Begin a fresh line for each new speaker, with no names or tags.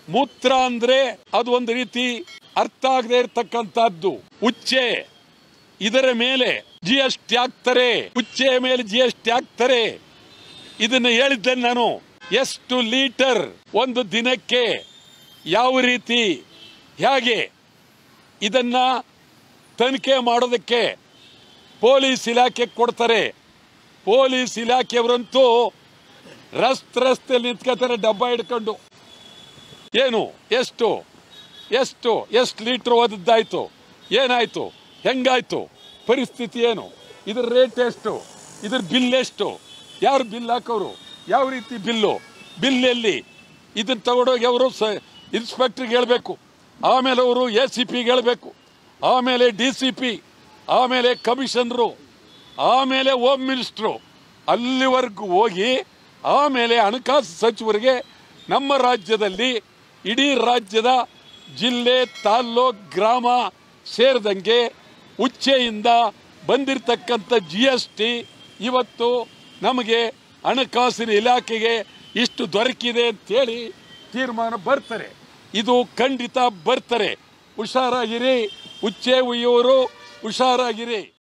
ಮೂತ್ರ ಅಂದ್ರೆ ಅದು ಒಂದು ರೀತಿ ಅರ್ಥ ಆಗದೆ ಇರತಕ್ಕಂತಹದ್ದು ಉಚ್ಚೆ ಇದರ ಮೇಲೆ ಜಿ ಎಸ್ ಟಿ ಹಾಕ್ತಾರೆ ಉಚ್ಚೆಯ ಮೇಲೆ ಜಿ ಎಸ್ ಟಿ ಹಾಕ್ತಾರೆ ಇದನ್ನ ಹೇಳಿದ್ದೇನೆ ನಾನು ಎಷ್ಟು ಲೀಟರ್ ಒಂದು ದಿನಕ್ಕೆ ಯಾವ ರೀತಿ ಹೇಗೆ ಇದನ್ನ ತನಿಖೆ ಮಾಡೋದಕ್ಕೆ ಪೊಲೀಸ್ ಇಲಾಖೆ ಕೊಡ್ತಾರೆ ಪೊಲೀಸ್ ಇಲಾಖೆಯವರಂತೂ ರಸ್ತೆ ರಸ್ತೆಯಲ್ಲಿ ನಿಂತ್ಕೋತಾರೆ ಡಬ್ಬ ಹಿಡ್ಕೊಂಡು ಏನು ಎಷ್ಟು ಎಷ್ಟು ಎಷ್ಟು ಲೀಟ್ರ್ ಓದದ್ದಾಯ್ತು ಏನಾಯ್ತು ಹೆಂಗಾಯ್ತು ಪರಿಸ್ಥಿತಿ ಏನು ಇದ್ರ ರೇಟ್ ಎಷ್ಟು ಇದ್ರ ಬಿಲ್ ಎಷ್ಟು ಯಾರು ಬಿಲ್ ಹಾಕೋರು ಯಾವ ರೀತಿ ಬಿಲ್ಲು ಬಿಲ್ ಎಲ್ಲಿ ಇದನ್ನ ತಗೊಂಡೋಗಿ ಅವರು ಸ ಇನ್ಸ್ಪೆಕ್ಟ್ರಿಗೆ ಹೇಳಬೇಕು ಆಮೇಲೆ ಅವರು ಎ ಸಿ ಪಿಗೆ ಹೇಳಬೇಕು ಆಮೇಲೆ ಡಿ ಸಿ ಪಿ ಆಮೇಲೆ ಕಮಿಷನರು ಆಮೇಲೆ ಹೋಮ್ ಮಿನಿಸ್ಟ್ರು ಅಲ್ಲಿವರೆಗೂ ಹೋಗಿ ಆಮೇಲೆ ಹಣಕಾಸು ಸಚಿವರಿಗೆ ನಮ್ಮ ರಾಜ್ಯದಲ್ಲಿ ಇಡೀ ರಾಜ್ಯದ ಜಿಲ್ಲೆ ತಾಲ್ಲೂಕ್ ಗ್ರಾಮ ಸೇರಿದಂಗೆ ಉಚ್ಚೆಯಿಂದ ಬಂದಿರತಕ್ಕಂಥ ಜಿ ಎಸ್ ಟಿ ಇವತ್ತು ನಮಗೆ ಹಣಕಾಸಿನ ಇಲಾಖೆಗೆ ಇಷ್ಟು ದೊರಕಿದೆ ಅಂತೇಳಿ ತೀರ್ಮಾನ ಬರ್ತಾರೆ ಇದು ಖಂಡಿತ ಬರ್ತಾರೆ ಹುಷಾರಾಗಿರಿ ಉಚ್ಚೆ ಉಯ್ಯೋರು ಹುಷಾರಾಗಿರಿ